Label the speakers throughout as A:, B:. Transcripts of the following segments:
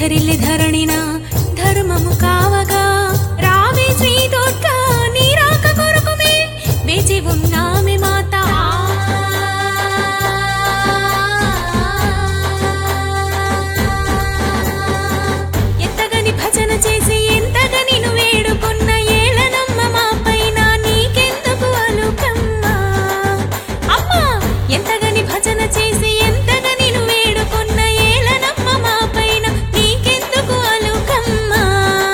A: ధరిల్లి ధరణిన ధర్మము కావగా రావే శ్రీ దుర్గా నీ రాక కొరకుమే వేచి ఉన్నామే మాత ఎంతగని భజన చేసి ఎంతగా నిన్ను వేడుకున్న ఏళనమ్మ మా పైన నీకెందుకు అలుకమ్మా అమ్మా ఎంతగని భజన చేసి ఎంతగా నిన్ను వేడుకున్న ఏళనమ్మ మా పైన నీకెందుకు అలుకమ్మా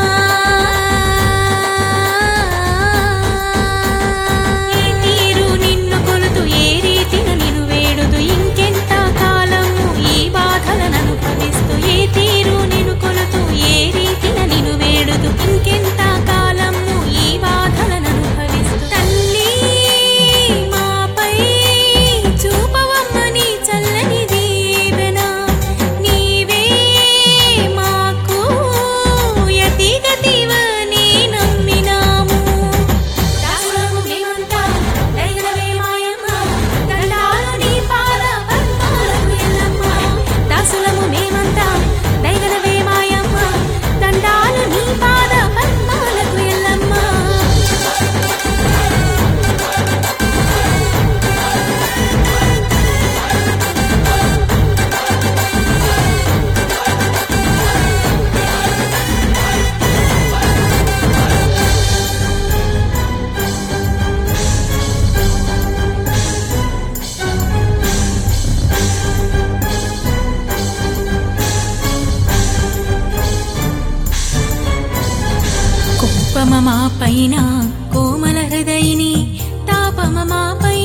A: ఈ తీరు నిన్ను కొలుతూ ఏ రీతిన నిన్ను వేడుదు ఇంకెంత కాలము ఈ బాధలను అనుభవిస్తూ ఏ తీరు నిన్ను కొలుతూ ఏ రీతిన నిన్ను వేడుదు ఇంకెంత కాలము ఈ బాధలను అనుభవిస్తూ తల్లి మాపై చూపవమ్మ నీ చల్లని దీవెన నీవే మాకు యతిగతివని నమ్మినాము దాసులము మేమంతా దైవమే మాయమ్మ దండాలు నీ పాద పద్మాలకు ఎల్లమ్మ దాసులము మేమంతా దైవమే మాయమ్మ దండాలు నీ పాద పద్మాలకు ఎల్లమ్మ కోపమ మా పైన కోమల హృదయిని తాపమ మా పైన